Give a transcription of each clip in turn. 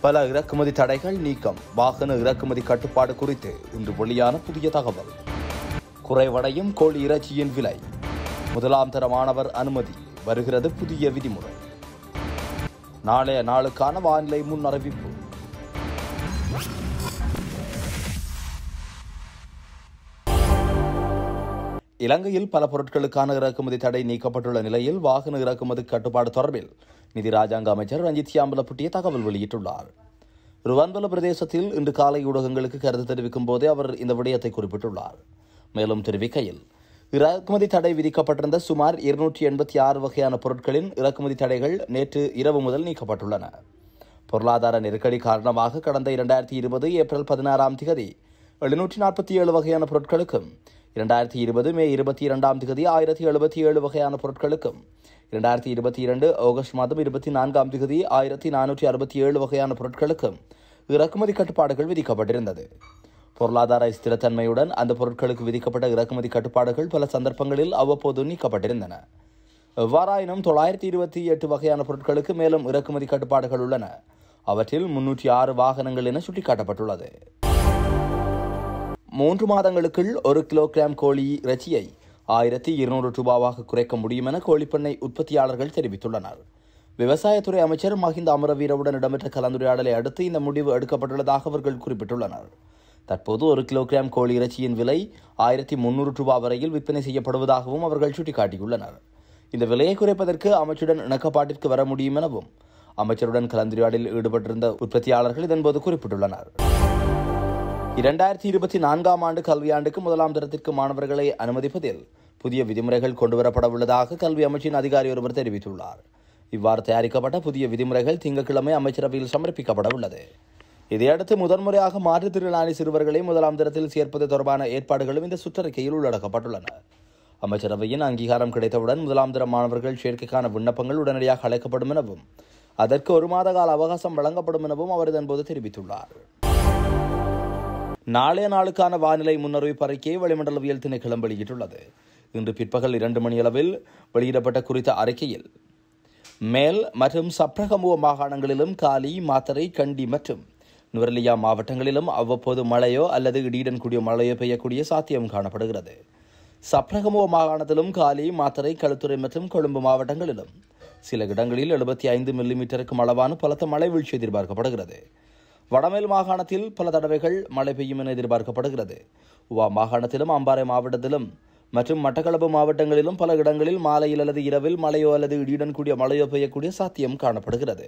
பல இறக்குமதி தடைகள் நீக்கம் வாகன இறக்குமதி கட்டுப்பாடு குறித்து இன்று வெளியான புதிய தகவல் குறைவடையும் கோழி இறைச்சியின் விலை முதலாம் தர மாணவர் அனுமதி வருகிறது புதிய விதிமுறை நாளைய நாளுக்கான வானிலை முன் அறிவிப்பு இலங்கையில் பல பொருட்களுக்கான இறக்குமதி தடை நீக்கப்பட்டுள்ள நிலையில் வாகன இறக்குமதி கட்டுப்பாடு தொடர்பில் நிதி ராஜாங்க அமைச்சர் ரஞ்சித் சியாம்பலப்பட்டிய தகவல் வெளியிட்டுள்ளார் ருவான்பல பிரதேசத்தில் இன்று காலை ஊடகங்களுக்கு கருத்து தெரிவிக்கும் போதே அவர் இந்த விடயத்தை குறிப்பிட்டுள்ளார் மேலும் தெரிவிக்கையில் இறக்குமதி தடை விதிக்கப்பட்டிருந்த சுமார் இருநூற்றி எண்பத்தி ஆறு வகையான பொருட்களின் இறக்குமதி தடைகள் நேற்று இரவு முதல் நீக்கப்பட்டுள்ளன பொருளாதார நெருக்கடி காரணமாக கடந்த இரண்டாயிரத்தி இருபது ஏப்ரல் பதினாறாம் திகதி எழுநூற்றி நாற்பத்தி ஏழு வகையான பொருட்களுக்கும் இரண்டாயிரத்தி இருபது மே இருபத்தி இரண்டாம் திகதி ஆயிரத்தி எழுபத்தி ஏழு வகையான பொருட்களுக்கும் இரண்டாயிரத்தி இருபத்தி இரண்டு ஆகஸ்ட் மாதம் இருபத்தி நான்காம் திகதி ஆயிரத்தி நானூற்றி அறுபத்தி ஏழு வகையான பொருட்களுக்கும் இறக்குமதி கட்டுப்பாடுகள் விதிக்கப்பட்டிருந்தது பொருளாதார ஸ்திரத்தன்மையுடன் அந்த பொருட்களுக்கு விதிக்கப்பட்ட இறக்குமதி கட்டுப்பாடுகள் பல சந்தர்ப்பங்களில் அவ்வப்போது நீக்கப்பட்டிருந்தன எவ்வாறாயினும் தொள்ளாயிரத்தி இருபத்தி எட்டு வகையான பொருட்களுக்கு மேலும் இறக்குமதி கட்டுப்பாடுகள் உள்ளன அவற்றில் முன்னூற்றி ஆறு வாகனங்கள் என சுட்டிக்காட்டப்பட்டுள்ளது மூன்று மாதங்களுக்குள் ஒரு கிலோகிராம் கோழி இறைச்சியை ஆயிரத்தி இருநூறு ரூபாவாக குறைக்க முடியும் என கோழிப்பண்ணை உற்பத்தியாளர்கள் தெரிவித்துள்ளனர் விவசாயத்துறை அமைச்சர் மஹிந்த அமரவீரவுடன் இடம்பெற்ற கலந்துரையாடலை அடுத்து இந்த முடிவு எடுக்கப்பட்டுள்ளதாக அவர்கள் குறிப்பிட்டுள்ளனர் தற்போது ஒரு கிலோகிராம் கோழி இறைச்சியின் விலை ஆயிரத்தி முன்னூறு ரூபாய் வரையில் விற்பனை செய்யப்படுவதாகவும் அவர்கள் சுட்டிக்காட்டியுள்ளனர் இந்த விலையை குறைப்பதற்கு அமைச்சருடன் இணக்கப்பாட்டிற்கு வர முடியும் எனவும் அமைச்சருடன் கலந்துரையாடலில் ஈடுபட்டிருந்த உற்பத்தியாளர்கள் இதன்போது குறிப்பிட்டுள்ளனர் இரண்டாயிரத்தி இருபத்தி நான்காம் ஆண்டு கல்வியாண்டுக்கு முதலாம் தரத்திற்கு மாணவர்களை அனுமதிப்பதில் புதிய விதிமுறைகள் கொண்டுவரப்பட உள்ளதாக கல்வி அமைச்சின் அதிகாரி ஒருவர் தெரிவித்துள்ளார் இவ்வாறு தயாரிக்கப்பட்ட புதிய விதிமுறைகள் திங்கட்கிழமை அமைச்சரவையில் சமர்ப்பிக்கப்பட உள்ளது இதையடுத்து முதன்முறையாக மாற்றுத்திறனாளி சிறுவர்களை முதலாம் தரத்தில் சேர்ப்பது தொடர்பான ஏற்பாடுகளும் இந்த சுற்றறிக்கையில் உள்ளடக்கப்பட்டுள்ளன அமைச்சரவையின் அங்கீகாரம் கிடைத்தவுடன் முதலாம் தர மாணவர்கள் சேர்க்கைக்கான விண்ணப்பங்கள் உடனடியாக அழைக்கப்படும் எனவும் அதற்கு ஒரு மாத கால அவகாசம் வழங்கப்படும் எனவும் அவர் இதன்போது தெரிவித்துள்ளார் நாளைய நாளுக்கான வானிலை முன்னறிவிப்பு அறிக்கையை வளிமண்டலவியல் திணைக்களம் வெளியிட்டுள்ளது இன்று பிற்பகல் இரண்டு மணியளவில் வெளியிடப்பட்ட குறித்த அறிக்கையில் மேல் மற்றும் சப்ரகமுவ மாகாணங்களிலும் காலி மாத்தறை கண்டி மற்றும் நுவரலியா மாவட்டங்களிலும் அவ்வப்போது மழையோ அல்லது இடியுடன் கூடிய மழையோ பெய்யக்கூடிய சாத்தியம் காணப்படுகிறது சப்ரகமுவ மாகாணத்திலும் காலி மாத்தறை களுத்துறை மற்றும் கொழும்பு மாவட்டங்களிலும் சில இடங்களில் எழுபத்தி ஐந்து மில்லிமீட்டருக்கும் அளவான பலத்த மழை வீழ்ச்சி எதிர்பார்க்கப்படுகிறது வடமேல் மாகாணத்தில் பல தடவைகள் மழை பெய்யும் என எதிர்பார்க்கப்படுகிறது உவா மாகாணத்திலும் அம்பாறை மாவட்டத்திலும் மற்றும் மட்டக்களப்பு மாவட்டங்களிலும் பல இடங்களில் மாலையில் அல்லது இரவில் மழையோ அல்லது இடியுடன் கூடிய மழையோ பெய்யக்கூடிய சாத்தியம் காணப்படுகிறது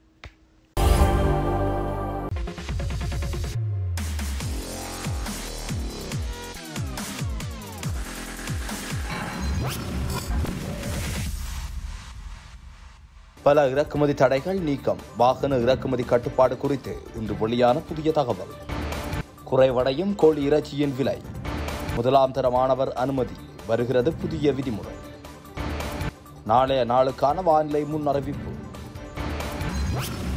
பல இறக்குமதி தடைகள் நீக்கம் வாகன இறக்குமதி கட்டுப்பாடு குறித்து இன்று வெளியான புதிய தகவல் குறைவடையும் கோழி இறைச்சியின் விலை முதலாம் தர மாணவர் அனுமதி வருகிறது புதிய விதிமுறை நாளைய நாளுக்கான வானிலை முன் அறிவிப்பு